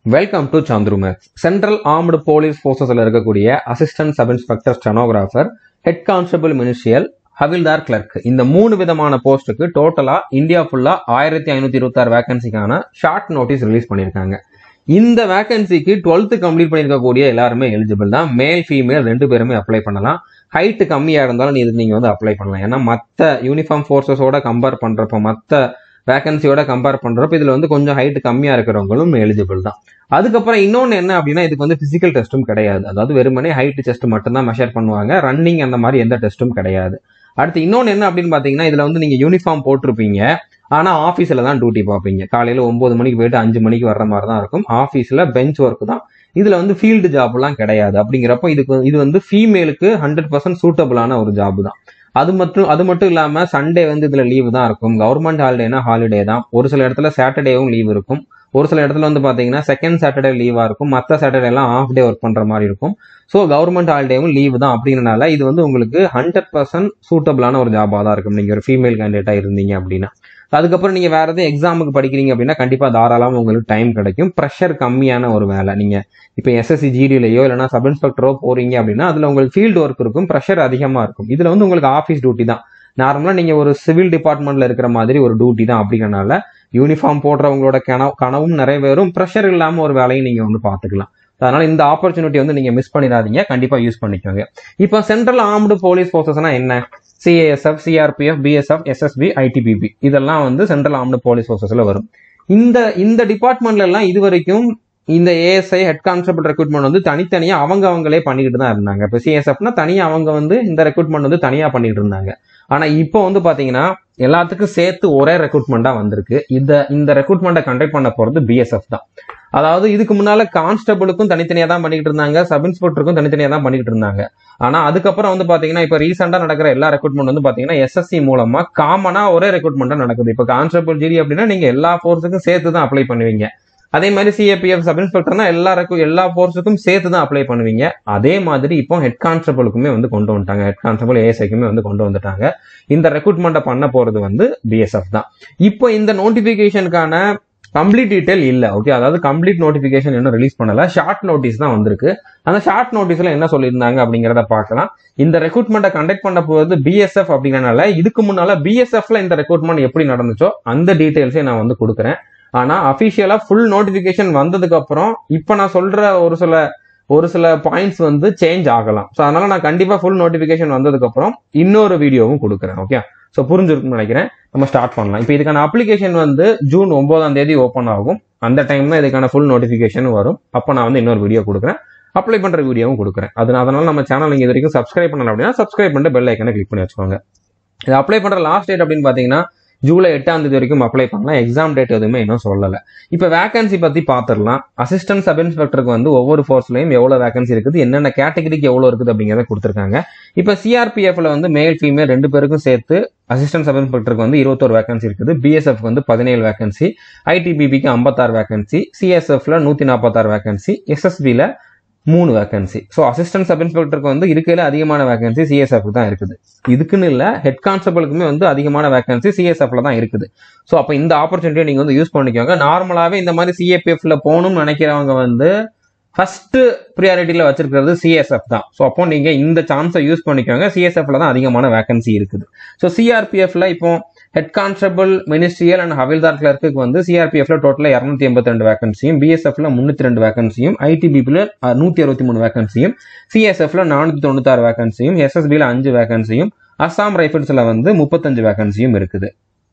welcome to Chandru max central armed police ஃபோர்ஸஸ்ல இருக்கக்கூடிய assistant sub inspector stenographer head constable ministerial ஹவில்தார் clerk இந்த மூணு விதமான போஸ்ட்டுக்கு டோட்டலா இந்தியா ஃபுல்லா ஆயிரத்தி ஐநூத்தி இருபத்தாறு வேகன்சிக்கான ஷார்ட் நோட்டீஸ் ரிலீஸ் பண்ணியிருக்காங்க இந்த வேகன்சிக்கு டுவெல்த் கம்ப்ளீட் பண்ணியிருக்கக்கூடிய எல்லாருமே எலிஜிபிள் தான் மேல் ஃபீமேல் ரெண்டு பேருமே அப்ளை பண்ணலாம் ஹைட் கம்மியா இருந்தாலும் இது நீங்க வந்து அப்ளை பண்ணலாம் ஏன்னா மற்ற யூனிஃபார்ம் ஃபோர்ஸஸோட கம்பேர் பண்றப்ப மற்ற வேகன்சியோட கம்பேர் பண்றப்ப இதுல வந்து கொஞ்சம் ஹைட் கம்மியா இருக்கிறவங்களும் எலிஜிபிள் தான் அதுக்கப்புறம் இன்னொன்னு என்ன அப்படின்னா இதுக்கு வந்து பிசிக்கல் டெஸ்ட்டும் கிடையாது அதாவது வெறுமனே ஹைட் டெஸ்ட் மட்டும் தான் மெஷர் பண்ணுவாங்க ரன்னிங் அந்த மாதிரி எந்த டெஸ்ட்டும் கிடையாது அடுத்து இன்னொன்னு என்ன அப்படின்னு பாத்தீங்கன்னா இதுல வந்து நீங்க யூனிஃபார்ம் போட்டிருப்பீங்க ஆனா ஆபீஸ்ல தான் டியூட்டி பார்ப்பீங்க காலையில ஒன்பது மணிக்கு போயிட்டு அஞ்சு மணிக்கு வர்ற மாதிரி தான் இருக்கும் ஆபீஸ்ல பெஞ்ச் ஒர்க் தான் இதுல வந்து ஃபீல்டு ஜாப்லாம் கிடையாது அப்படிங்கிறப்ப இதுக்கு இது வந்து ஃபீமேலுக்கு ஹண்ட்ரட் பர்சன்ட் சூட்டபிளான ஒரு ஜாப் தான் அது மட்டும் அது மட்டும் இல்லாம சண்டே வந்து இதுல லீவு தான் இருக்கும் கவர்மெண்ட் ஹாலிடேனா ஹாலிடே தான் ஒரு சில இடத்துல சாட்டர்டேவும் லீவ் இருக்கும் ஒரு சில இடத்துல வந்து பாத்தீங்கன்னா செகண்ட் சாட்டர்டே லீவா இருக்கும் மற்ற சாட்டர்டே எல்லாம் ஆஃப் டே ஒர்க் பண்ற மாதிரி இருக்கும் ஸோ கவர்மெண்ட் ஹாலிடேவும் லீவு தான் அப்படிங்கறனால இது வந்து உங்களுக்கு ஹண்ட்ரட் பர்சன்ட் சூட்டபிளான ஒரு ஜாபா தான் இருக்கும் நீங்க ஒரு ஃபீமேல் கேண்டிடேட்டா இருந்தீங்க அப்படின்னா அதுக்கப்புறம் நீங்க வேற எதுவும் எக்ஸாமுக்கு படிக்கிறீங்க அப்படின்னா கண்டிப்பா தாராளமா உங்களுக்கு டைம் கிடைக்கும் ப்ரெஷர் கம்மியான ஒரு வேலை நீங்க இப்போ எஸ்எஸ்சி ஜிடிலையோ இல்லைனா சப் இன்ஸ்பெக்டரோ போறீங்க அப்படின்னா அதுல உங்களுக்கு ஃபீல்டு ஒர்க் இருக்கும் ப்ரெஷர் அதிகமா இருக்கும் இதுல வந்து உங்களுக்கு ஆஃபீஸ் டியூட்டி தான் நார்மலா நீங்க ஒரு சிவில் டிபார்ட்மெண்ட்ல இருக்கிற மாதிரி ஒரு டியூட்டி தான் அப்படிங்கறனால யூனிஃபார்ம் போடுறவங்களோட கனவு கனவும் நிறைவேறும் ப்ரெஷர் இல்லாம ஒரு வேலையும் நீங்க வந்து பாத்துக்கலாம் அதனால இந்த ஆப்பர்ச்சுனிட்டி வந்து நீங்க மிஸ் பண்ணிடாதீங்க கண்டிப்பா யூஸ் பண்ணிக்கோங்க இப்போ சென்ட்ரல் ஆர்ம்டு போலீஸ் ஃபோர்ஸஸ்னா என்ன CASF CRPF BSF SSB ITBP இதெல்லாம் வந்து சென்ட்ரல் ஆர்ம்டு போலீஸ் ஃபோர்ஸஸ்ல வரும் இந்த இந்த டிபார்ட்மெண்ட்ல எல்லாம் இது வரைக்கும் இந்த ஏஎஸ்ஐ ஹெட் கான்ஸ்டபிள் ரெக்ரூட்மெண்ட் வந்து தனித்தனியா அவங்க அவங்களே பண்ணிக்கிட்டு தான் இருந்தாங்க இப்போ சிஎஸ்எஃப்னா தனியா அவங்க வந்து இந்த ரெக்ரூட்மெண்ட் வந்து தனியா பண்ணிட்டு இருந்தாங்க ஆனா இப்போ வந்து பாத்தீங்கன்னா எல்லாத்துக்கும் சேர்த்து ஒரே ரெக்ரூட்மெண்டா வந்திருக்கு இந்த இந்த ரெக்ரூட்மெண்ட்டை கண்டக்ட் பண்ண போறது பிஎஸ்எஃப் தான் அதாவது இதுக்கு முன்னால கான்ஸ்டபிளுக்கும் தனித்தனியா தான் பண்ணிக்கிட்டு இருந்தாங்க சப் இன்ஸ்பெக்டருக்கும் தனித்தனியா தான் பண்ணிக்கிட்டு இருந்தாங்க ஆனா அதுக்கப்புறம் வந்து பாத்தீங்கன்னா இப்ப ரீசெண்டா நடக்கிற எல்லா ரெக்ரூட்மெண்ட் வந்து பாத்தீங்கன்னா எஸ்எஸ்சி மூலமா காமனா ஒரே ரெக்ரூட்மெண்டா நடக்குது இப்ப கான்ஸ்டபிள் ஜிடி அப்படின்னா நீங்க எல்லா ஃபோர்ஸுக்கும் சேர்த்து தான் அப்ளை பண்ணுவீங்க அதே மாதிரி சிஏபிஎஃப் சப் இன்ஸ்பெக்டர்னா எல்லா எல்லா ஃபோர்ஸுக்கும் சேர்த்து தான் அப்ளை பண்ணுவீங்க அதே மாதிரி இப்போ ஹெட் கான்ஸ்டபிளுக்குமே வந்து கொண்டு வந்துட்டாங்க ஹெட் கான்ஸ்டபிள் ஏஎஸ்ஐக்குமே வந்து கொண்டு வந்துட்டாங்க இந்த ரெக்ரூட்மெண்ட்டை பண்ண போறது வந்து பிஎஸ்எஃப் தான் இப்போ இந்த நோட்டிபிகேஷனுக்கான கம்ப்ளீட் டீடைல் இல்ல ஓகே அதாவது கம்ப்ளீட் நோட்டிபிகேஷன் இன்னும் ரிலீஸ் பண்ணல ஷார்ட் நோட்டீஸ் தான் வந்திருக்கு அந்த ஷார்ட் நோட்டீஸ்ல என்ன சொல்லியிருந்தாங்க அப்படிங்கறத பார்க்கலாம் இந்த ரெக்ரூட்மெண்ட்டை கண்டக்ட் பண்ண போகிறது பிஎஸ்எஃப் அப்படிங்கறனால இதுக்கு முன்னால பிஎஸ்எஃப்ல இந்த ரெக்ரூட்மெண்ட் எப்படி நடந்துச்சோ அந்த டீடைல்ஸே நான் வந்து கொடுக்குறேன் ஆனா அபிஷியலா ஃபுல் நோட்டிபிகேஷன் வந்ததுக்கு அப்புறம் இப்ப நான் சொல்ற ஒரு சில ஒரு சில பாயிண்ட்ஸ் வந்து சேஞ்ச் ஆகலாம் ஸோ அதனால நான் கண்டிப்பா ஃபுல் நோட்டிபிகேஷன் வந்ததுக்கு அப்புறம் இன்னொரு வீடியோவும் கொடுக்குறேன் ஓகே ஸோ புரிஞ்சிருக்குன்னு நினைக்கிறேன் நம்ம ஸ்டார்ட் பண்ணலாம் இப்போ இதுக்கான அப்ளிகேஷன் வந்து ஜூன் ஒன்பதாம் தேதி ஓப்பன் ஆகும் அந்த டைம் தான் இதுக்கான ஃபுல் நோட்டிஃபிகேஷன் வரும் அப்போ நான் வந்து இன்னொரு வீடியோ கொடுக்குறேன் அப்ளை பண்ற வீடியோவும் கொடுக்குறேன் அது அதனால நம்ம சேனல் நீங்க இது வரைக்கும் சப்ஸ்கிரைப் பண்ணல அப்படின்னா சப்ஸ்கிரைப் பண்ணிட்டு பெல் ஐக்கனை கிளிக் பண்ணி வச்சுக்கோங்க இது அப்ளை பண்ற லாஸ்ட் டேட் அப்படின்னு பாத்தீங்கன்னா ஜூலை எட்டாம் தேதி வரைக்கும் அப்ளை பண்ணலாம் எக்ஸாம் டேட் எதுவுமே இன்னும் சொல்லல இப்போ வேகன்சி பத்தி பாத்துடலாம் அசிஸ்டன்ட் சப் இன்ஸ்பெக்டருக்கு வந்து ஒவ்வொரு ஃபோர்ஸ்லயும் எவ்வளவு வேகன்சி இருக்குது என்னென்ன கேட்டகரிக்கு எவ்வளவு இருக்குது அப்படிங்கறத கொடுத்துருக்காங்க இப்போ சிஆர்பிஎஃப்ல வந்து மேல் ஃபீமேல் ரெண்டு பேருக்கும் சேர்த்து அசிஸ்டன்ட் சப் இன்ஸ்பெக்டருக்கு வந்து இருபத்தோரு வேகன்சி இருக்குது பிஎஸ்எஃப் வந்து பதினேழு வேகன்சி ஐடிபிபிக்கு ஐம்பத்தாறு வேகன்சி சிஎஸ்எஃப்ல நூத்தி நாற்பத்தாறு வேகன்சி எஸ்எஸ்பில மூணு வேகன்சி ஸோ அசிஸ்டன்ட் சப் இன்ஸ்பெக்டருக்கு வந்து இருக்கையில அதிகமான வேகன்சி சிஎஸ்எஃப் தான் இருக்குது இதுக்குன்னு இல்ல ஹெட் கான்ஸ்டபிளுக்குமே வந்து அதிகமான வேகன்சி சிஎஸ்எஃப்ல தான் இருக்குது ஸோ அப்போ இந்த ஆப்பர்ச்சுனிட்டியை நீங்க வந்து யூஸ் பண்ணிக்கோங்க நார்மலாவே இந்த மாதிரி சிஏபிஎஃப்ல போகணும்னு நினைக்கிறவங்க வந்து ஃபர்ஸ்ட் ப்ரியாரிட்டியில வச்சிருக்கிறது சிஎஸ்எஃப் தான் ஸோ அப்போ நீங்க இந்த சான்ஸை யூஸ் பண்ணிக்கோங்க சிஎஸ்எஃப்ல தான் அதிகமான வேகன்சி இருக்குது ஸோ சிஆர்பிஎஃப்ல இப்போ ஹெட் கான்ஸ்டபிள் மினிஸ்ட்ரியல் அண்ட் ஹவில்தார் கிளர்க்கு வந்து சிஆர்பிஎஃப்ல டோட்டலா இரநூத்தி எண்பத்தி ரெண்டு வேகன்சியும் பிஎஸ்எஃப்ல முன்னூத்தி ரெண்டு வேகன்சியும் ஐடிபிபில நூத்தி அறுபத்தி மூணு வேகன்சியும் சிஎஸ்எஃப்ல நானூத்தி தொண்ணூத்தாறு வேகன்சியும் எஸ்எஸ்பில அஞ்சு வேகன்சியும் அஸ்ஸாம் ரைஃபிள்ஸ்ல வந்து முப்பத்தஞ்சு வேகன்சியும் இருக்குது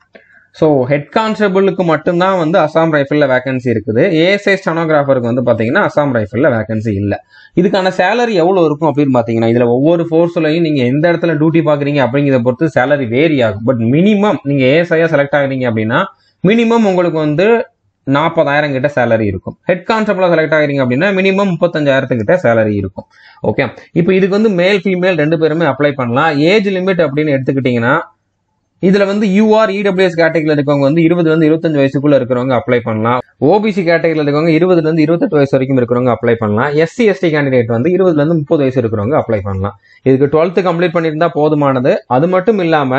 ஸோ ஹெட் கான்ஸ்டபிளுக்கு மட்டும்தான் வந்து அசாம் ரைஃபிளில் வேகன்சி இருக்குது ஏஎஸ்ஐ ஸ்டெனோகிராஃபருக்கு வந்து பார்த்தீங்கன்னா அசாம் ரைஃபிளில் வேகன்சி இல்லை இதுக்கான சேலரி எவ்வளோ இருக்கும் அப்படின்னு பார்த்தீங்கன்னா இதில் ஒவ்வொரு ஃபோர்ஸ்லையும் நீங்கள் எந்த இடத்துல டியூட்டி பார்க்குறீங்க அப்படிங்கிறத பொறுத்து சேலரி வேரி ஆகும் பட் மினிமம் நீங்கள் ஏஎஸ்ஐயா செலக்ட் ஆகுறீங்க அப்படின்னா மினிமம் உங்களுக்கு வந்து நாற்பதாயிரம் கிட்ட சேலரி இருக்கும் ஹெட் கான்ஸ்டபிளா செலக்ட் ஆகிறீங்க அப்படின்னா மினிமம் முப்பத்தஞ்சாயிரத்து கிட்ட சேலரி இருக்கும் ஓகே இப்போ இதுக்கு வந்து மேல் ஃபீமேல் ரெண்டு பேருமே அப்ளை பண்ணலாம் ஏஜ் லிமிட் அப்படின்னு எடுத்துக்கிட்டீங்கன்னா இதுல வந்து யூஆர் இடபிள்யூஎஸ் கேட்டகரியில் இருக்கவங்க வந்து இருபதுல இருந்து இருபத்தஞ்சு வயசுக்குள்ள இருக்கிறவங்க அப்ளை பண்ணலாம் ஓபிசி கேட்டகரியில் இருக்கவங்க இருபதுல இருந்து இருபத்தெட்டு வயசு வரைக்கும் இருக்கிறவங்க அப்ளை பண்ணலாம் எஸ்சி எஸ்டி கேண்டிடேட் வந்து இருபதுல இருந்து முப்பது வயசு இருக்கிறவங்க அப்ளை பண்ணலாம் இதுக்கு டுவெல்த் கம்ப்ளீட் பண்ணியிருந்தா போதுமானது அது மட்டும் இல்லாம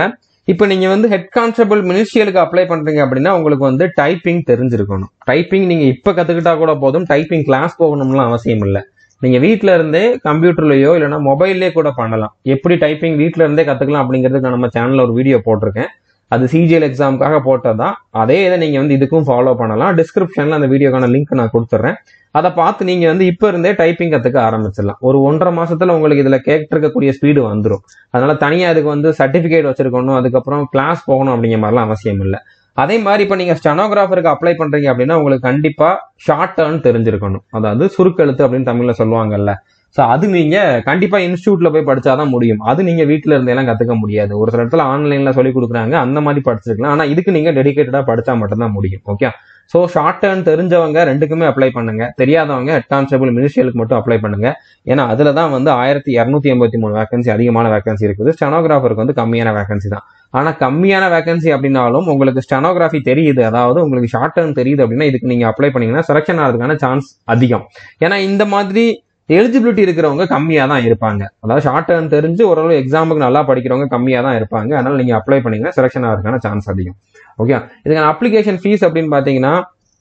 இப்போ நீங்க வந்து ஹெட் கான்ஸ்டபிள் மினிஸ்ட்ரியலுக்கு அப்ளை பண்றீங்க அப்படின்னா உங்களுக்கு வந்து டைப்பிங் தெரிஞ்சிருக்கணும் டைப்பிங் நீங்க இப்ப கத்துக்கிட்டா கூட போதும் டைப்பிங் கிளாஸ் போகணும்லாம் அவசியம் இல்லை நீங்க வீட்ல இருந்தே கம்ப்யூட்டர்லயோ இல்லைன்னா மொபைல்லே கூட பண்ணலாம் எப்படி டைப்பிங் வீட்ல இருந்தே கத்துக்கலாம் அப்படிங்கிறதுக்கு நான் நம்ம சேனல்ல ஒரு வீடியோ போட்டிருக்கேன் அது சிஜிஎல் எக்ஸாமுக்காக போட்டதான் அதே இதை நீங்க வந்து இதுக்கும் ஃபாலோ பண்ணலாம் டிஸ்கிரிப்ஷன்ல அந்த வீடியோக்கான லிங்க் நான் கொடுத்துட்றேன் அதை பார்த்து நீங்க வந்து இப்ப இருந்தே டைப்பிங் கத்துக்க ஆரம்பிச்சிடலாம் ஒரு ஒன்றரை மாசத்துல உங்களுக்கு இதுல கேட்டிருக்கக்கூடிய ஸ்பீடு வந்துடும் அதனால தனியா இதுக்கு வந்து சர்டிபிகேட் வச்சிருக்கணும் அதுக்கப்புறம் கிளாஸ் போகணும் அப்படிங்கிற மாதிரிலாம் அவசியம் இல்லை அதே மாதிரி இப்போ நீங்க ஸ்டெனோகிராஃபருக்கு அப்ளை பண்றீங்க அப்படின்னா உங்களுக்கு கண்டிப்பா ஷார்ட் டேர்ன் தெரிஞ்சிருக்கணும் அதாவது சுருக்கெழுத்து அப்படின்னு தமிழ்ல சொல்லுவாங்கல்ல ஸோ அது நீங்க கண்டிப்பா இன்ஸ்டியூட்ல போய் படிச்சாதான் முடியும் அது நீங்க வீட்ல இருந்தெல்லாம் கத்துக்க முடியாது ஒரு சில இடத்துல ஆன்லைன்ல சொல்லி கொடுக்குறாங்க அந்த மாதிரி படிச்சிருக்கலாம் ஆனா இதுக்கு நீங்க டெடிகேட்டடா படிச்சா மட்டும்தான் முடியும் ஓகே ஸோ ஷார்ட் டேர்ன் தெரிஞ்சவங்க ரெண்டுக்குமே அப்ளை பண்ணுங்க தெரியாதவங்க ஹெட் கான்ஸ்டபிள் மினிஸ்ட்ரியலுக்கு மட்டும் அப்ளை பண்ணுங்க ஏன்னா அதுல தான் வந்து ஆயிரத்தி இரநூத்தி எண்பத்தி மூணு வேகன்சி அதிகமான வேகன்சி இருக்குது ஸ்டெனோகிராஃபருக்கு வந்து கம்மியான வேகன்சி தான் ஆனா கம்மியான வேகன்சி அப்படின்னாலும் உங்களுக்கு ஸ்டெனோகிராஃபி தெரியுது அதாவது உங்களுக்கு ஷார்ட் டேர்ன் தெரியுது அப்படின்னா இதுக்கு நீங்க அப்ளை பண்ணீங்கன்னா செலக்ஷன் ஆகிறதுக்கான சான்ஸ் அதிகம் ஏன்னா இந்த மாதிரி எலிஜிபிலிட்டி இருக்கிறவங்க கம்மியாக தான் இருப்பாங்க அதாவது ஷார்ட் டேர்ன் தெரிஞ்சு ஓரளவு எக்ஸாமுக்கு நல்லா படிக்கிறவங்க கம்மியாக தான் இருப்பாங்க அதனால நீங்க அப்ளை பண்ணீங்கன்னா செலக்ஷன் ஆகிறதுக்கான சான்ஸ் அதிகம் ஓகே இதுக்கான அப்ளிகேஷன் ஃபீஸ் அப்படின்னு பார்த்தீங்கன்னா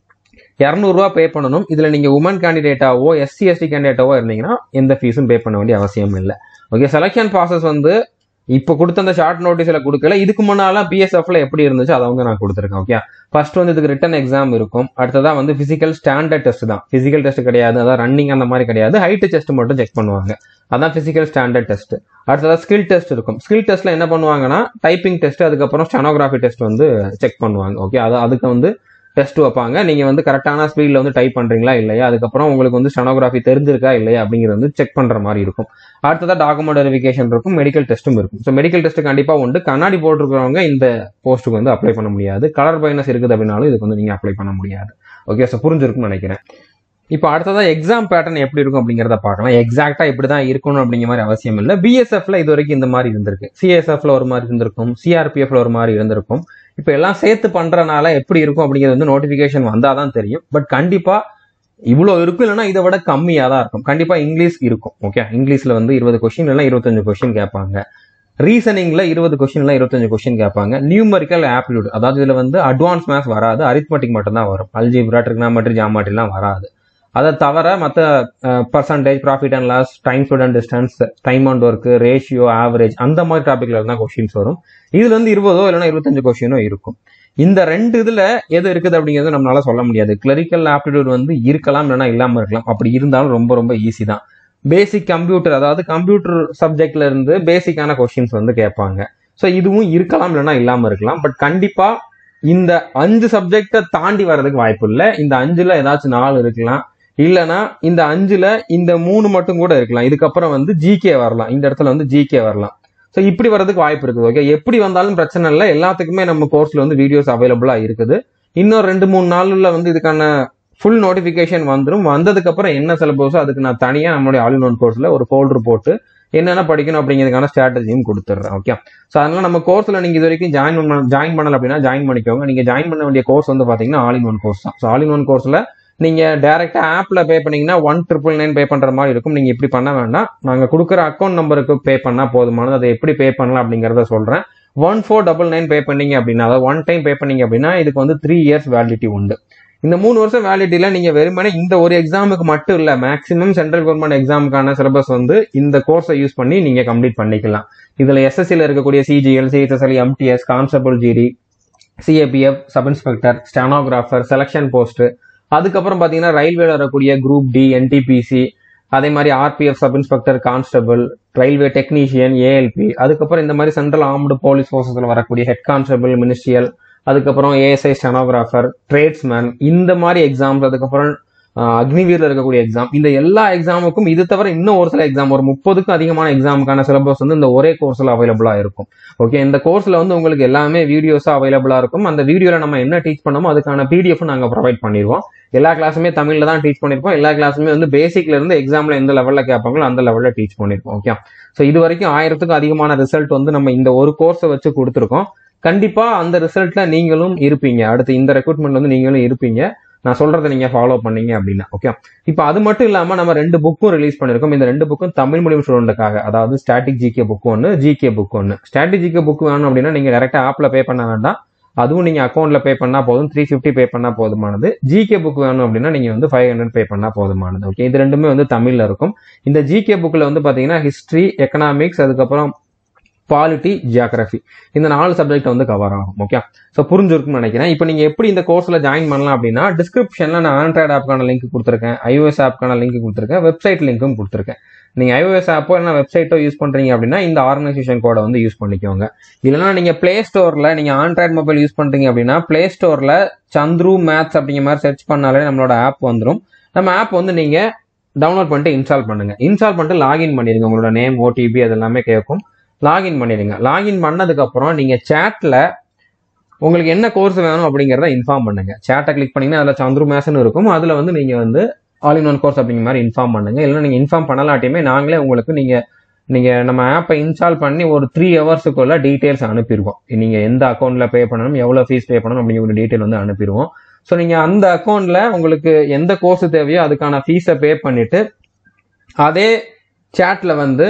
இரநூறுவா பே பண்ணணும் இதுல நீங்க உமன் கேண்டிடேட்டாவோ எஸ்சி எஸ்டி கேண்டிடேட்டாவோ இருந்தீங்கன்னா எந்த ஃபீஸும் பே பண்ண வேண்டிய அவசியம் இல்லை ஓகே செலக்ஷன் ப்ராசஸ் வந்து இப்போ கொடுத்த அந்த ஷார்ட் நோட்டீஸ்ல கொடுக்கல இதுக்கு முன்னாலாம் பிஎஸ்எஃப்ல எப்படி இருந்துச்சு அதை வந்து நான் கொடுத்துருக்கேன் ஓகே ஃபர்ஸ்ட் வந்து இதுக்கு ரிட்டன் எக்ஸாம் இருக்கும் அடுத்ததா வந்து பிசிக்கல் ஸ்டாண்டர்ட் டெஸ்ட் தான் பிசிக்கல் டெஸ்ட் கிடையாது அதான் ரன்னிங் அந்த மாதிரி கிடையாது ஹைட் டெஸ்ட் மட்டும் செக் பண்ணுவாங்க அதான் பிசிக்கல் ஸ்டாண்டர்ட் டெஸ்ட் அடுத்ததா ஸ்கில் டெஸ்ட் இருக்கும் ஸ்கில் டெஸ்ட்ல என்ன பண்ணுவாங்கன்னா டைப்பிங் டெஸ்ட் அதுக்கப்புறம் ஸ்டெனோகிராஃபி டெஸ்ட் வந்து செக் பண்ணுவாங்க ஓகே அது அதுக்கு வந்து டெஸ்ட் வைப்பாங்க நீங்க வந்து கரெக்டான ஸ்பீட்ல வந்து டைப் பண்றீங்களா இல்லையா அதுக்கப்புறம் உங்களுக்கு வந்து ஸ்டெனோகிராஃபி தெரிஞ்சிருக்கா இல்லையா அப்படிங்கிறது வந்து செக் பண்ற மாதிரி இருக்கும் அடுத்ததா டாக்குமெண்ட் வெரிஃபிகேஷன் இருக்கும் மெடிக்கல் டெஸ்ட்டும் இருக்கும் ஸோ மெடிக்கல் டெஸ்ட் கண்டிப்பா உண்டு கண்ணாடி போட்டிருக்கிறவங்க இந்த போஸ்ட்டுக்கு வந்து அப்ளை பண்ண முடியாது கலர் பைனஸ் இருக்குது அப்படின்னாலும் இதுக்கு வந்து நீங்க அப்ளை பண்ண முடியாது ஓகே ஸோ புரிஞ்சிருக்கும்னு நினைக்கிறேன் இப்போ அடுத்ததா எக்ஸாம் பேட்டர்ன் எப்படி இருக்கும் அப்படிங்கிறத பார்க்கலாம் எக்ஸாக்டா இப்படி தான் இருக்கணும் அப்படிங்கிற மாதிரி அவசியம் இல்லை பிஎஸ்எஃப்ல இது வரைக்கும் இந்த மாதிரி இருந்திருக்கு சிஎஸ்எஃப்ல ஒரு மாதிரி இருந்திருக்கும் சிஆர்பிஎஃப்ல ஒரு மாதிரி இருந்திருக்கும் இப்போ எல்லாம் சேர்த்து பண்றனால எப்படி இருக்கும் அப்படிங்கிறது வந்து நோட்டிபிகேஷன் வந்தாதான் தெரியும் பட் கண்டிப்பா இவ்வளோ இருக்கும் இல்லைன்னா இதை விட கம்மியாக தான் இருக்கும் கண்டிப்பா இங்கிலீஷ் இருக்கும் ஓகே இங்கிலீஷ்ல வந்து இருபது கொஸ்டின் இல்லைன்னா இருபத்தஞ்சு கொஸ்டின் கேட்பாங்க ரீசனிங்ல இருபது கொஸ்டின்ல இருபத்தஞ்சு கொஸ்டின் கேட்பாங்க நியூமரிக்கல் ஆப்டிடியூட் அதாவது இதுல வந்து அட்வான்ஸ் மேத்ஸ் வராது அரித்மெட்டிக் மட்டும் தான் வரும் அல்ஜிப்ரா ட்ரிக்னாமெட்ரி ஜாமெட்ரிலாம் வராது அதை தவிர மற்ற percentage profit and loss time student distance time and work ratio average அந்த மாதிரி டாபிக்ல இருந்தால் கொஸ்டின்ஸ் வரும் இதுல இருந்து இருபதோ இல்லைன்னா இருபத்தஞ்சு கொஸ்டினோ இருக்கும் இந்த ரெண்டு இதுல எது இருக்குது அப்படிங்கிறது நம்மளால சொல்ல முடியாது கிளரிக்கல் ஆப்டிடியூட் வந்து இருக்கலாம் இல்லைன்னா இல்லாம இருக்கலாம் அப்படி இருந்தாலும் ரொம்ப ரொம்ப ஈஸி தான் பேசிக் கம்ப்யூட்டர் அதாவது கம்ப்யூட்டர் சப்ஜெக்ட்ல இருந்து பேசிக்கான கொஸ்டின்ஸ் வந்து கேட்பாங்க ஸோ இதுவும் இருக்கலாம் இல்லைன்னா இல்லாம இருக்கலாம் பட் கண்டிப்பா இந்த அஞ்சு சப்ஜெக்டை தாண்டி வர்றதுக்கு வாய்ப்பு இல்லை இந்த அஞ்சுல ஏதாச்சும் நாலு இருக்கலாம் இல்லனா இந்த அஞ்சுல இந்த மூணு மட்டும் கூட இருக்கலாம் இதுக்கப்புறம் வந்து ஜிகே வரலாம் இந்த இடத்துல வந்து ஜிகே வரலாம் ஸோ இப்படி வர்றதுக்கு வாய்ப்பு இருக்குது ஓகே எப்படி வந்தாலும் பிரச்சனை இல்லை எல்லாத்துக்குமே நம்ம கோர்ஸ்ல வந்து வீடியோஸ் அவைலபிளா இருக்குது இன்னும் ரெண்டு மூணு நாள்ல வந்து இதுக்கான ஃபுல் நோட்டிபிகேஷன் வந்துடும் வந்ததுக்கு அப்புறம் என்ன சிலபஸோ அதுக்கு நான் தனியா நம்மளுடைய ஆல் இன் ஒன் கோர்ஸ்ல ஒரு ஃபோல்டர் போட்டு என்னென்ன படிக்கணும் அப்படிங்கிறதுக்கான ஸ்ட்ராட்டஜியும் கொடுத்துட்றேன் ஓகே ஸோ அதனால நம்ம கோர்ஸ்ல நீங்க இது வரைக்கும் ஜாயின் பண்ண ஜாயின் பண்ணல அப்படின்னா ஜாயின் பண்ணிக்கோங்க நீங்க ஜாயின் பண்ண வேண்டிய கோர்ஸ் வந்து பாத்தீங்கன்னா ஆல் இன் ஒன் கோர்ஸ் தான் ஸோ ஆல் இன் ஒன் கோர்ஸ்ல நீங்க டைரக்டா ஆப்ல பே பண்ணீங்கன்னா ஒன் ட்ரிபிள் நைன் பே பண்ற மாதிரி இருக்கும் நீங்க இப்படி பண்ண வேண்டாம் நாங்க கொடுக்குற அக்கௌண்ட் நம்பருக்கு பே பண்ணா போதுமானது அதை எப்படி பே பண்ணலாம் அப்படிங்கறத சொல்றேன் one four double nine pay பண்ணீங்க அப்படின்னா அதாவது ஒன் டைம் பே பண்ணீங்க அப்படின்னா இதுக்கு வந்து த்ரீ இயர்ஸ் வேலிடிட்டி உண்டு இந்த மூணு வருஷம் வேலிடிட்டியில நீங்க வெறுமனே இந்த ஒரு எக்ஸாமுக்கு மட்டும் இல்ல மேக்ஸிமம் சென்ட்ரல் கவர்மெண்ட் எக்ஸாமுக்கான சிலபஸ் வந்து இந்த கோர்ஸை யூஸ் பண்ணி நீங்க கம்ப்ளீட் பண்ணிக்கலாம் இதுல எஸ்எஸ்சியில் இருக்கக்கூடிய CGL CSSL MTS constable GD CAPF sub inspector stenographer selection post அதுக்கப்புறம் பாத்தீங்கன்னா ரயில்வேல வரக்கூடிய குரூப் டி என்டிபிசி அதே மாதிரி RPF sub inspector constable railway technician ALP அதுக்கப்புறம் இந்த மாதிரி சென்ட்ரல் ஆர்ம்டு போலீஸ் ஃபோர்ஸஸ்ல வரக்கூடிய ஹெட் கான்ஸ்டபிள் மினிஸ்ட்ரியல் அதுக்கப்புறம் ஏஎஸ்ஐ ஸ்டெனோகிராஃபர் ட்ரேட்ஸ்மேன் இந்த மாதிரி எக்ஸாம்ஸ் அதுக்கப்புறம் அக்னிவீர்ல இருக்கக்கூடிய எக்ஸாம் இந்த எல்லா எக்ஸாமுக்கும் இது தவிர இன்னும் ஒரு சில எக்ஸாம் ஒரு முப்பதுக்கும் அதிகமான எக்ஸாமுக்கான சிலபஸ் வந்து இந்த ஒரே கோர்ஸ்ல அவைலபிளா இருக்கும் ஓகே இந்த கோர்ஸ்ல வந்து உங்களுக்கு எல்லாமே வீடியோஸா அவைலபிளா இருக்கும் அந்த வீடியோல நம்ம என்ன டீச் பண்ணோமோ அதுக்கான பிடிஎஃப் நாங்க ப்ரொவைட் பண்ணிடுவோம் எல்லா கிளாஸுமே தமிழ்ல தான் டீச் பண்ணிருப்போம் எல்லா கிளாஸுமே வந்து பேசிக்ல இருந்து எக்ஸாம்ல எந்த லெவல்ல கேட்பாங்களோ அந்த லெவல்ல டீச் பண்ணிருப்போம் ஓகே ஸோ இது வரைக்கும் ஆயிரத்துக்கும் அதிகமான ரிசல்ட் வந்து நம்ம இந்த ஒரு கோர்ஸை வச்சு கொடுத்துருக்கோம் கண்டிப்பா அந்த ரிசல்ட்ல நீங்களும் இருப்பீங்க அடுத்து இந்த ரெக்ரூட்மெண்ட் வந்து நீங்களும் இருப்பீங்க நான் சொல்றதை நீங்க ஃபாலோ பண்ணீங்க அப்படின்னா ஓகே இப்போ அது மட்டும் இல்லாம நம்ம ரெண்டு புக்கும் ரிலீஸ் பண்ணிருக்கோம் இந்த ரெண்டு புக்கும் தமிழ் மீடியம் ஸ்டூடெண்ட்டுக்காக அதாவது ஸ்டாட்டிக் ஜிகே புக் ஒன்று ஜிகே புக் ஒன்று ஸ்டாட்டிக் ஜிகே புக் வேணும் அப்படின்னா நீங்க டேரக்டா ஆப்ல பே பண்ண வேண்டாம் அதுவும் நீங்க அக்கௌண்ட்ல பே பண்ணா போதும் த்ரீ ஃபிஃப்டி பே பண்ணா போதுமானது ஜிகே புக் வேணும் அப்படின்னா நீங்க வந்து ஃபைவ் ஹண்ட்ரட் பே பண்ணா போதுமானது ஓகே இது ரெண்டுமே வந்து தமிழ்ல இருக்கும் இந்த ஜிகே புக்ல வந்து பாத்தீங்கன்னா ஹிஸ்டரி எக்கனாமிக்ஸ் அதுக்கப்புறம் பாலிட்டி ஜியாகிரபி இந்த நாலு சப்ஜெக்ட் வந்து கவர் ஆகும் ஓகே ஸோ புரிஞ்சிருக்கும்னு நினைக்கிறேன் இப்போ நீங்க எப்படி இந்த கோர்ஸ்ல ஜாயின் பண்ணலாம் அப்படின்னா டிஸ்கிரிப்ஷன்ல நான் ஆண்ட்ராய்டு ஆப்க்கான லிங்க் கொடுத்துருக்கேன் iOS ஆப்க்கான லிங்க் கொடுத்துருக்கேன் வெப்சைட் லிங்க்கும் கொடுத்துருக்கேன் நீங்க iOS ஆப்போ இல்லைனா வெப்சைட்டோ யூஸ் பண்றீங்க அப்படின்னா இந்த ஆர்கனைசேஷன் கோடை வந்து யூஸ் பண்ணிக்கோங்க இல்லைன்னா நீங்க பிளே ஸ்டோர்ல நீங்க ஆண்ட்ராய்டு மொபைல் யூஸ் பண்றீங்க அப்படின்னா பிளே ஸ்டோர்ல சந்துரு மேத்ஸ் அப்படிங்கிற மாதிரி சர்ச் பண்ணாலே நம்மளோட ஆப் வந்துடும் நம்ம ஆப் வந்து நீங்க டவுன்லோட் பண்ணிட்டு இன்ஸ்டால் பண்ணுங்க இன்ஸ்டால் பண்ணிட்டு லாகின் பண்ணிருங்க உங்களோட நேம் ஓடிபி அது எல்லாமே கேட்கும் லாகின் பண்ணிடுங்க லாகின் பண்ணதுக்கு அப்புறம் நீங்க சேட்ல உங்களுக்கு என்ன கோர்ஸ் வேணும் அப்படிங்கறத இன்ஃபார்ம் பண்ணுங்க சேட்டை கிளிக் பண்ணீங்கன்னா அதுல சந்துரு மேத்ஸ்னு இருக்கும் அதுல வந்து நீங்க வந்து ஆல் இன் ஒன் கோர்ஸ் அப்படிங்கிற மாதிரி இன்ஃபார்ம் பண்ணுங்க இல்லைன்னா நீங்க இன்ஃபார்ம் பண்ணலாட்டியுமே நாங்களே உங்களுக்கு நீங்க நீங்க நம்ம ஆப்பை இன்ஸ்டால் பண்ணி ஒரு த்ரீ ஹவர்ஸுக்குள்ள டீடைல்ஸ் அனுப்பிடுவோம் நீங்க எந்த அக்கௌண்ட்ல பே பண்ணணும் எவ்வளவு ஃபீஸ் பே பண்ணணும் அப்படிங்கிற ஒரு டீடைல் வந்து அனுப்பிடுவோம் ஸோ நீங்க அந்த அக்கௌண்ட்ல உங்களுக்கு எந்த கோர்ஸ் தேவையோ அதுக்கான ஃபீஸை பே பண்ணிட்டு அதே சேட்ல வந்து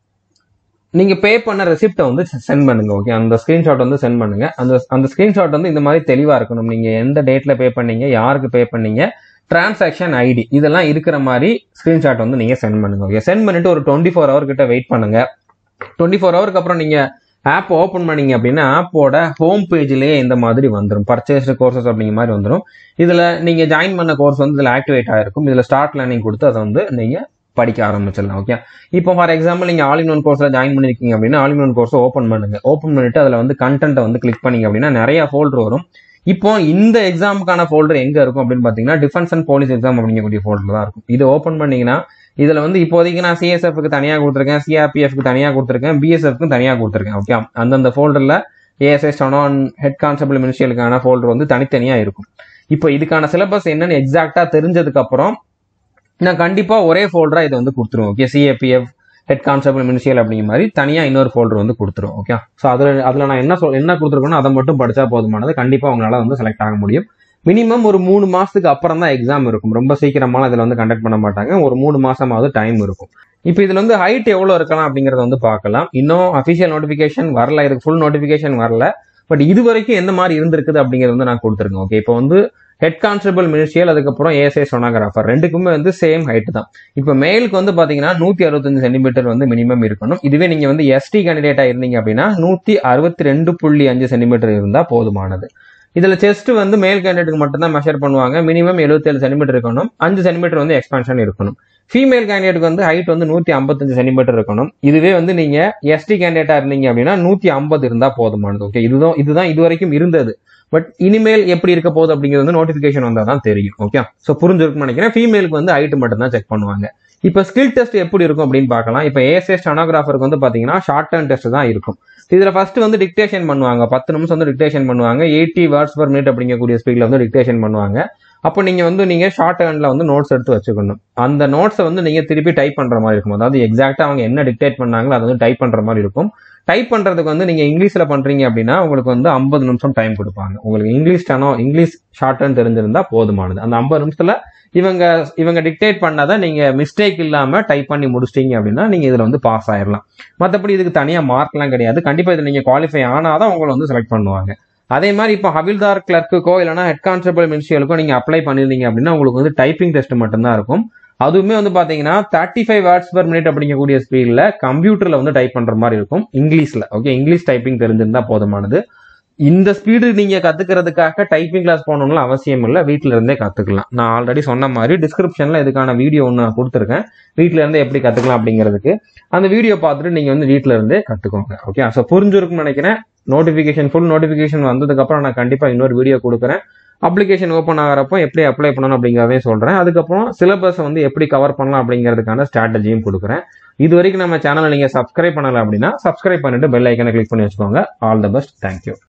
நீங்க பே பண்ண ரெசிப்டை வந்து சென்ட் பண்ணுங்க ஓகே அந்த ஸ்கிரீன்ஷாட் வந்து சென்ட் பண்ணுங்க அந்த அந்த ஸ்கிரீன்ஷாட் வந்து இந்த மாதிரி தெளிவா இருக்கணும் நீங்க எந்த டேட்ல பே பண்ணீங்க யாருக்கு பே பண்ணீங்க டிரான்சாக்ஷன் ஐடி இதெல்லாம் இருக்கிற மாதிரி ஸ்கிரீன்ஷாட் வந்து நீங்க சென்ட் பண்ணுங்க ஓகே சென்ட் பண்ணிட்டு ஒரு டுவெண்ட்டி ஃபோர் ஹவர் கிட்ட வெயிட் பண்ணுங்க டுவெண்ட்டி ஃபோர் ஹவருக்கு அப்புறம் நீங்க ஆப் ஓப்பன் பண்ணீங்க அப்படின்னா ஆப்போட ஹோம் பேஜ்லயே இந்த மாதிரி வந்துடும் பர்ச்சேஸ் கோர்சஸ் அப்படிங்கிற மாதிரி வந்துடும் இதுல நீங்க ஜாயின் பண்ண கோர்ஸ் வந்து இதுல ஆக்டிவேட் ஆயிருக்கும் இதுல ஸ்டார்ட் லேர்னிங் கொடுத்து அதை வந்து நீங்க படிக்க ஆரம்பிச்சிடலாம் ஓகே இப்போ ஃபார் எக்ஸாம்பிள் நீங்க ஆல் இன் ஒன் கோர்ஸ்ல ஜாயின் பண்ணிருக்கீங்க அப்படின்னா all in one course open பண்ணுங்க ஓப்பன் பண்ணிட்டு அதுல வந்து கண்டென்ட்டை வந்து கிளிக் பண்ணீங்க அப்படின்னா நிறைய ஃபோல்டர் வரும் இப்போ இந்த எக்ஸாமுக்கான ஃபோல்டர் எங்க இருக்கும் அப்படின்னு பாத்தீங்கன்னா டிஃபென்ஸ் அண்ட் போலீஸ் எக்ஸாம் அப்படிங்கக்கூடிய ஃபோல்டர் தான் இருக்கும் இது ஓப்பன் பண்ணீங்கன்னா இதுல வந்து இப்போதைக்கு நான் சிஎஸ்எஃப்க்கு தனியா கொடுத்துருக்கேன் சிஆர்பிஎஃப்க்கு தனியா கொடுத்துருக்கேன் பிஎஸ்எஃப்க்கு தனியா கொடுத்துருக்கேன் ஓகே அந்தந்த ஃபோல்டர்ல ஏஎஸ்ஐ ஸ்டனோன் ஹெட் கான்ஸ்டபிள் மினிஸ்ட்ரியலுக்கான ஃபோல்டர் வந்து தனித்தனியா இருக்கும் இப்போ இதுக்கான சிலபஸ் என்னன்னு எக்ஸாக்டா தெரிஞ்சதுக்கு அப்புறம் நான் கண்டிப்பா ஒரே ஃபோல்டரா இதை வந்து கொடுத்துருவோம் okay CAPF head constable ministerial அப்படிங்கிற மாதிரி தனியா இன்னொரு ஃபோல்டர் வந்து கொடுத்துருவோம் ஓகே ஸோ அதுல அதுல நான் என்ன சொல் என்ன கொடுத்துருக்கணும் அதை மட்டும் படிச்சா போதுமானது கண்டிப்பா உங்களால வந்து செலக்ட் ஆக முடியும் மினிமம் ஒரு மூணு மாசத்துக்கு அப்புறம் தான் எக்ஸாம் இருக்கும் ரொம்ப சீக்கிரமாலாம் இதுல வந்து கண்டக்ட் பண்ண மாட்டாங்க ஒரு மூணு மாசமாவது டைம் இருக்கும் இப்போ இதுல வந்து ஹைட் எவ்வளவு இருக்கலாம் அப்படிங்கறத வந்து பார்க்கலாம் இன்னும் அபிஷியல் நோட்டிபிகேஷன் வரல இதுக்கு ஃபுல் நோட்டிபிகேஷன் வரல பட் இது வரைக்கும் எந்த மாதிரி இருந்திருக்குது அப்படிங்கறது வந்து நான் கொடுத்துருக்கேன் ஓகே இப்போ வந்து ஹெட் கான்ஸ்டபிள் மினிஸ்ட்ரியல் அதுக்கப்புறம் ஏஎஸ்ஐ சொனாகிராஃபர் ரெண்டுக்குமே வந்து சேம் ஹைட் தான் இப்போ மேலுக்கு வந்து பாத்தீங்கன்னா நூத்தி அறுபத்தஞ்சு சென்டிமீட்டர் வந்து மினிமம் இருக்கணும் இதுவே நீங்க வந்து எஸ்டி கேண்டிடேட்டா இருந்தீங்க அப்படின்னா நூத்தி அறுபத்தி ரெண்டு புள்ளி அஞ்சு சென்டிமீட்டர் இருந்தா போதுமானது இதுல செஸ்ட் வந்து மேல் கேண்டிடேட்டுக்கு மட்டும் தான் மெஷர் பண்ணுவாங்க மினிமம் எழுபத்தேழு சென்டிமீட்டர் இருக்கணும் அஞ்சு சென்டிமீட்டர் வந்து எக்ஸ்பான்ஷன் இருக்கணும் ஃபீமேல் கேண்டிடேட்டுக்கு வந்து ஹைட் வந்து நூத்தி ஐம்பத்தஞ்சு சென்டிமீட்டர் இருக்கணும் இதுவே வந்து நீங்க எஸ்டி கேண்டிடேட்டா இருந்தீங்க அப்படின்னா நூத்தி ஐம்பது இருந்தா போதுமானது ஓகே இதுதான் இதுதான் இது வரைக்கும் இருந்தது பட் இனிமேல் எப்படி இருக்க போகுது அப்படிங்கிறது வந்து நோட்டிபிகேஷன் வந்தா தான் தெரியும் ஓகே ஸோ புரிஞ்சிருக்கும்னு நினைக்கிறேன் ஃபீமேலுக்கு வந்து ஹைட் மட்டும் தான் செக் பண்ணுவாங்க இப்போ ஸ்கில் டெஸ்ட் எப்படி இருக்கும் அப்படின்னு பார்க்கலாம் இப்போ ஏஎஸ்ஏ ஸ்டெனோகிராஃபருக்கு வந்து பாத்தீங்கன்னா ஷார்ட் டர்ம் டெஸ்ட் தான் இருக்கும் இதுல ஃபர்ஸ்ட் வந்து டிக்டேஷன் பண்ணுவாங்க பத்து நிமிஷம் வந்து டிக்டேஷன் பண்ணுவாங்க எயிட்டி வேர்ட்ஸ் பர் மினிட் அப்படிங்கக்கூடிய ஸ்பீட்ல வந்து டிக்டேஷன் பண்ணுவாங்க அப்போ நீங்க வந்து நீங்க ஷார்ட் ஹேண்ட்ல வந்து நோட்ஸ் எடுத்து வச்சுக்கணும் அந்த நோட்ஸை வந்து நீங்க திருப்பி டைப் பண்ற மாதிரி இருக்கும் அதாவது எக்ஸாக்டா அவங்க என்ன டிக்டேட் பண்ணாங்களோ அதை வந்து டைப் பண்ற மாதிரி இருக்கும் டைப் பண்றதுக்கு வந்து நீங்க இங்கிலீஷ்ல பண்றீங்க அப்படின்னா உங்களுக்கு வந்து ஐம்பது நிமிஷம் டைம் கொடுப்பாங்க உங்களுக்கு இங்கிலீஷ் தானோ இங்கிலீஷ் ஷார்ட் ஹேண்ட் தெரிஞ்சிருந்தா போதுமானது அந்த ஐம்பது நிமிஷத்துல இவங்க இவங்க டிக்டேட் பண்ணாத நீங்க மிஸ்டேக் இல்லாம டைப் பண்ணி முடிச்சிட்டீங்க அப்படின்னா நீங்க இதுல வந்து பாஸ் ஆயிடலாம் மற்றபடி இதுக்கு தனியா மார்க்லாம் கிடையாது கண்டிப்பா இதுல நீங்க குவாலிஃபை ஆனாதான் உங்களை வந்து செலக்ட் பண்ணுவாங்க அதே மாதிரி இப்போ ஹவில்தார் கிளர்க்குக்கோ இல்லைனா ஹெட் கான்ஸ்டபிள் மினிஸ்ட்ரியலுக்கோ நீங்க அப்ளை பண்ணிருந்தீங்க அப்படின்னா உங்களுக்கு வந்து டைப்பிங் டெஸ்ட் மட்டும்தான் இருக்கும் அதுவுமே வந்து பாத்தீங்கன்னா thirty five words per minute அப்படிங்கக்கூடிய ஸ்பீட்ல கம்ப்யூட்டர்ல வந்து டைப் பண்ற மாதிரி இருக்கும் இங்கிலீஷ்ல ஓகே இங்கிலீஷ் டைப்பிங் தெரிஞ்சிருந்தா போதுமானது இந்த ஸ்பீடு நீங்க கத்துக்கிறதுக்காக டைப்பிங் கிளாஸ் போகணும்னு அவசியம் இல்லை வீட்ல இருந்தே கத்துக்கலாம் நான் ஆல்ரெடி சொன்ன மாதிரி டிஸ்கிரிப்ஷன்ல இதுக்கான வீடியோ ஒன்று நான் கொடுத்துருக்கேன் வீட்ல இருந்தே எப்படி கத்துக்கலாம் அப்படிங்கிறதுக்கு அந்த வீடியோ பார்த்துட்டு நீங்க வந்து வீட்ல இருந்தே கத்துக்கோங்க ஓகே ஸோ புரிஞ்சிருக்கும்னு நினைக்கிறேன் நோட்டிஃபிகேஷன் ஃபுல் நோட்டிஃபிகேஷன் வந்ததுக்கு அப்புறம் நான் கண்டிப்பா இன்னொரு வீடியோ கொடுக்குறேன் அப்ளிகேஷன் ஓப்பன் ஆகிறப்போ எப்படி அப்ளை பண்ணணும் அப்படிங்கிறதையும் சொல்றேன் அதுக்கப்புறம் சிலபஸ் வந்து எப்படி கவர் பண்ணலாம் அப்படிங்கிறதுக்கான ஸ்ட்ராட்டஜியும் கொடுக்குறேன் இது வரைக்கும் நம்ம சேனலை நீங்க சப்ஸ்கிரைப் பண்ணல அப்படின்னா சப்ஸ்கிரைப் பண்ணிட்டு பெல் ஐக்கனை கிளிக் பண்ணி வச்சுக்கோங்க ஆல் த பெஸ்ட் தேங்க்யூ